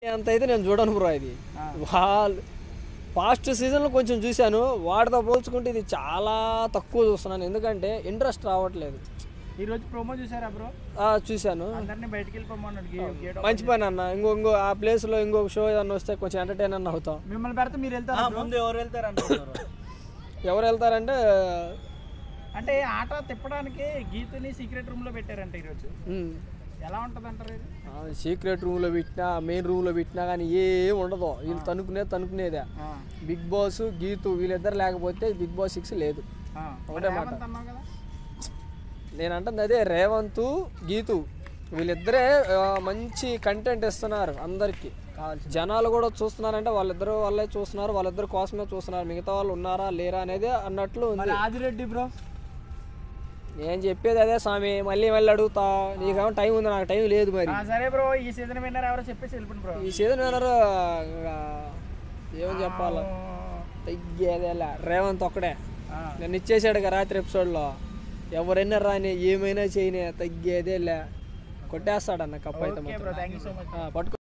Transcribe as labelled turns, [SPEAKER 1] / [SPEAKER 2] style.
[SPEAKER 1] అంత అయితే నేను చూడను బ్రో ఇది వాళ్ళు పాస్ట్ సీజన్లో కొంచెం చూశాను వాటితో పోల్చుకుంటే ఇది చాలా తక్కువ చూస్తున్నాను ఎందుకంటే ఇంట్రెస్ట్ రావట్లేదు
[SPEAKER 2] ఈ రోజు ప్రోమో చూసారా బ్రో
[SPEAKER 1] ఆ, చూశాను
[SPEAKER 2] అందరినీ బయటికి వెళ్ళిపోమన్నాడు గే- గేట్ ఓపెన్
[SPEAKER 1] మంచి పని అన్న ఇంకో ఇంకో ఆ ప్లేస్లో ఇంకొక షో ఏదన్నా వస్తే కొంచెం ఎంటర్టైన్ అన్న అవుతాం
[SPEAKER 2] మిమ్మల్ని పెడితే మీరు వెళ్తారా bro?
[SPEAKER 3] ముందు ఎవరు వెళ్తారు అనుకుంటున్నారు
[SPEAKER 1] ఎవరు వెళ్తారంటే
[SPEAKER 2] అంటే ఆట తిప్పడానికి గీతని సీక్రెట్ రూమ్ లో పెట్టారంట ఈరోజు
[SPEAKER 1] ఉమ్,
[SPEAKER 2] ఎలా ఉంటది అంటారు ఇది
[SPEAKER 1] ఆ, సీక్రెట్ రూమ్లో పెట్టినా మెయిన్ రూమ్లో పెట్టినా కానీ ఏం ఉండదు వీళ్ళు తనుకునే తనుకునేదే
[SPEAKER 2] ఆ,
[SPEAKER 1] బిగ్ బాస్ గీతు వీళ్ళిద్దరు లేకపోతే బిగ్ బాస్ సిక్స్ లేదు
[SPEAKER 2] ఆ.
[SPEAKER 1] ఒకటే మాట.
[SPEAKER 2] రేవంత్ అన్నావు కదా
[SPEAKER 1] నేను అంటుంది అదే రేవంత్ గీతు వీళ్ళిద్దరే ఆ, మంచి కంటెంట్ ఇస్తున్నారు అందరికి జనాలు కూడా చూస్తున్నారంటే వాళ్ళిద్దరు వాళ్ళే చూస్తున్నారు వాళ్ళిద్దరు కోసమే చూస్తున్నారు మిగతా వాళ్ళు ఉన్నారా లేరా అనేది అన్నట్లు ఉంది
[SPEAKER 2] మరి ఆదిరెడ్డి బ్రో
[SPEAKER 1] నేను చెప్పేది అదే స్వామి మళ్ళీ మళ్ళీ అడుగుతా నీకేమో టైం ఉంది నాకు టైం లేదు మరి
[SPEAKER 2] సరే బ్రో ఈ సీజన్ విన్నర్ ఎవరో చెప్పేసి వెళ్ళిపోండి బ్రో
[SPEAKER 1] ఈ సీజన్ వినరు ఏమని చెప్పాలి తగ్గేదేలా రేవంత్ ఒక్కడే
[SPEAKER 2] ఆ.
[SPEAKER 1] నన్ను ఇచ్చేసాడు కదా రాత్రి ఎపిసోడ్లో ఎవరైనా రాని ఏమైనా చేయని తగ్గేదేలే కొట్టేస్తాడన్న కప్ అయితే
[SPEAKER 2] ఓకే
[SPEAKER 1] మాత్రం
[SPEAKER 2] bro thank you so much
[SPEAKER 1] ఆ, పట్టుకో